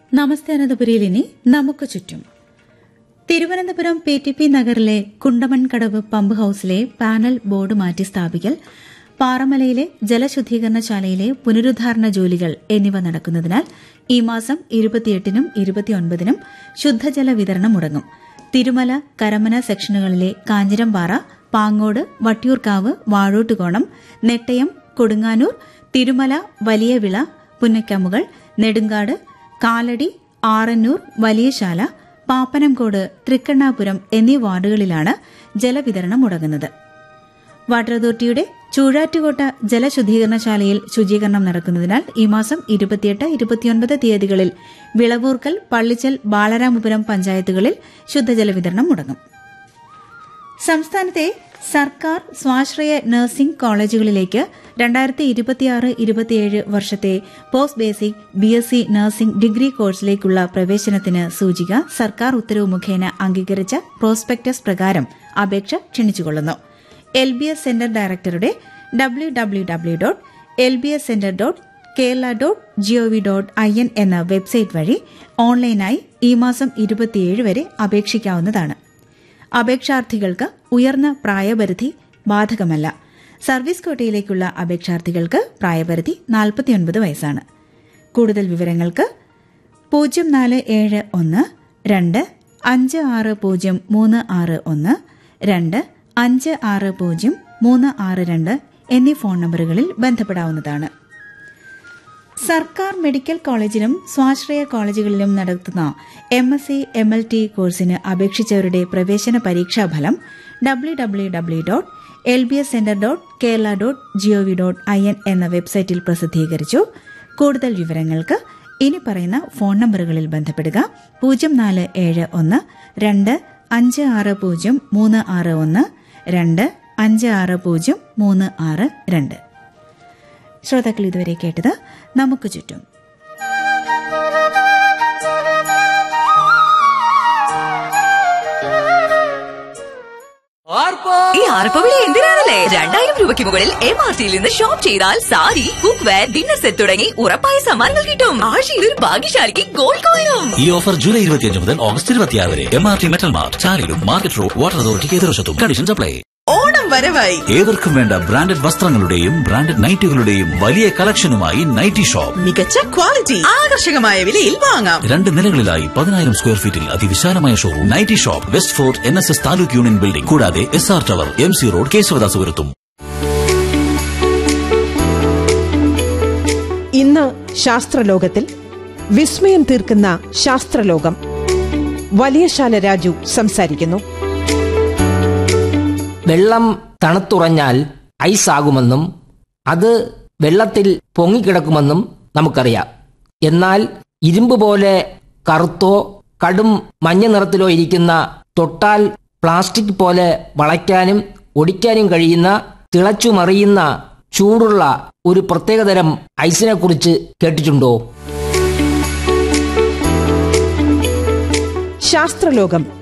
നമസ്തേ അനന്തപുരിയിൽ ഇനി നമുക്ക് ചുറ്റും തിരുവനന്തപുരം പി ടി പി നഗറിലെ കുണ്ടമൺകടവ് പമ്പ് ഹൌസിലെ പാനൽ ബോർഡ് മാറ്റി സ്ഥാപിക്കൽ പാറമലയിലെ ജലശുദ്ധീകരണശാലയിലെ പുനരുദ്ധാരണ ജോലികൾ എന്നിവ നടക്കുന്നതിനാൽ ഈ മാസം ഇരുപത്തിയെട്ടിനും ഇരുപത്തിയൊൻപതിനും ശുദ്ധജല വിതരണം മുടങ്ങും തിരുമല കരമന സെക്ഷനുകളിലെ കാഞ്ഞിരംപാറ പാങ്ങോട് വട്ടിയൂർക്കാവ് വാഴോട്ടുകോണം നെട്ടയം കൊടുങ്ങാനൂർ തിരുമല വലിയവിള പുന്നക്കമുകൾ നെടുങ്കാട് കാലടി ആറന്നൂർ വലിയശാല പാപ്പനംകോട് തൃക്കണ്ണാപുരം എന്നീ വാർഡുകളിലാണ് ജലവിതരണം മുടങ്ങുന്നത് വാട്ടർ അതോറിറ്റിയുടെ ചൂഴാറ്റുകോട്ട ജലശുദ്ധീകരണശാലയിൽ ശുചീകരണം നടക്കുന്നതിനാൽ ഈ മാസം ഇരുപത്തിയെട്ട് ഇരുപത്തിയൊൻപത് തീയതികളിൽ വിളവൂർക്കൽ പള്ളിച്ചൽ ബാലരാമപുരം പഞ്ചായത്തുകളിൽ ശുദ്ധജല വിതരണം മുടങ്ങും സംസ്ഥാനത്തെ സർക്കാർ സ്വാശ്രയ നഴ്സിംഗ് കോളേജുകളിലേക്ക് രണ്ടായിരത്തി ഇരുപത്തിയാറ് ഇരുപത്തിയേഴ് വർഷത്തെ post basic B S C nursing degree കോഴ്സിലേക്കുള്ള പ്രവേശനത്തിന് സൂചിക സർക്കാർ ഉത്തരവ് മുഖേന അംഗീകരിച്ച പ്രോസ്പെക്ടസ് പ്രകാരം അപേക്ഷ ക്ഷണിച്ചുകൊള്ളുന്നു എൽ ബി എസ് സെന്റർ ഡയറക്ടറുടെ W W W dot L B S centre dot Kerala dot G O V dot I N എന്ന വെബ്സൈറ്റ് വഴി ഓൺലൈനായി ഈ മാസം ഇരുപത്തിയേഴ് വരെ അപേക്ഷിക്കാവുന്നതാണ് അപേക്ഷാർത്ഥികൾക്ക് ഉയർന്ന പ്രായപരിധി ബാധകമല്ല സർവീസ് കോട്ടയിലേക്കുള്ള അപേക്ഷാർത്ഥികൾക്ക് പ്രായപരിധി നാൽപ്പത്തിയൊൻപത് വയസ്സാണ് കൂടുതൽ വിവരങ്ങൾക്ക് പൂജ്യം നാല് ഏഴ് ഒന്ന് രണ്ട് അഞ്ച് ആറ് പൂജ്യം മൂന്ന് ആറ് ഒന്ന് രണ്ട് അഞ്ച് ആറ് പൂജ്യം മൂന്ന് ആറ് രണ്ട് എന്നീ ഫോൺ നമ്പറുകളിൽ ബന്ധപ്പെടാവുന്നതാണ് സർക്കാർ മെഡിക്കൽ കോളേജിലും സ്വാശ്രയ കോളേജുകളിലും നടത്തുന്ന M S C M L T കോഴ്സിന് അപേക്ഷിച്ചവരുടെ പ്രവേശന പരീക്ഷാഫലം W W W dot L B S centre dot Kerala dot G O V dot I N എന്ന വെബ്സൈറ്റിൽ പ്രസിദ്ധീകരിച്ചു കൂടുതൽ വിവരങ്ങൾക്ക് ഇനി പറയുന്ന ഫോൺ നമ്പറുകളിൽ ബന്ധപ്പെടുക പൂജ്യം നാല് ഏഴ് ഒന്ന് രണ്ട് അഞ്ച് ആറ് പൂജ്യം മൂന്ന് ആറ് ഒന്ന് രണ്ട് അഞ്ച് ആറ് പൂജ്യം മൂന്ന് ആറ് രണ്ട് ശ്രോതാക്കൾ ഇതുവരെ കേട്ടത് നമുക്ക് ചുറ്റും ഈ ആർപ്പവിളി എന്തിനാണല്ലേ രണ്ടായിരം രൂപയ്ക്ക് മുകളിൽ എം ആർ ടിയിൽ നിന്ന് ഷോപ്പ് ചെയ്താൽ sari cookware dinner set തുടങ്ങി ഉറപ്പായ സമ്മാനങ്ങൾ കിട്ടും ആഴ്ചയിൽ ഒരു ഭാഗ്യശാലിക്ക് ഗോൾഡ് കോയിനും ഈ ഓഫർ ജൂലൈ ഇരുപത്തിയഞ്ച് മുതൽ ഓഗസ്റ്റ് ഇരുപത്തിയാറ് വരെ M R T metal mart ചാലിലും മാർക്കറ്റ് റോഡ് വാട്ടർ അതോറിറ്റിക്ക് എതിർവശത്തും കണ്ടീഷൻസ് അപ്ലൈ ഓണം വരവായി ഏവർക്കും വേണ്ട ബ്രാൻഡഡ് വസ്ത്രങ്ങളുടെയും ബ്രാൻഡഡ് നൈറ്റുകളുടെയും വലിയ കളക്ഷനുമായി നൈറ്റി ഷോപ്പ് മികച്ച ക്വാളിറ്റി ആകർഷകമായ വിലയിൽ വാങ്ങാം രണ്ട് നിലകളിലായി പതിനായിരം സ്ക്വയർ ഫീറ്റിൽ അതിവിശാലമായ showroom nightie shop west fort N S S taluk union building കൂടാതെ S R tower M C road കേശവദാസുപുരത്തും ഇന്ന് ശാസ്ത്രലോകത്തിൽ വിസ്മയം തീർക്കുന്ന ശാസ്ത്രലോകം വലിയശാല രാജു സംസാരിക്കുന്നു വെള്ളം തണുത്തുറഞ്ഞാൽ ഐസ് ആകുമെന്നും അത് വെള്ളത്തിൽ പൊങ്ങിക്കിടക്കുമെന്നും നമുക്കറിയാം എന്നാൽ ഇരുമ്പ് പോലെ കറുത്തോ കടും മഞ്ഞ നിറത്തിലോ ഇരിക്കുന്ന തൊട്ടാൽ പ്ലാസ്റ്റിക് പോലെ വളയ്ക്കാനും ഒടിക്കാനും കഴിയുന്ന തിളച്ചുമറിയുന്ന ചൂടുള്ള ഒരു പ്രത്യേകതരം ഐസിനെ കുറിച്ച് കേട്ടിട്ടുണ്ടോ ശാസ്ത്രലോകം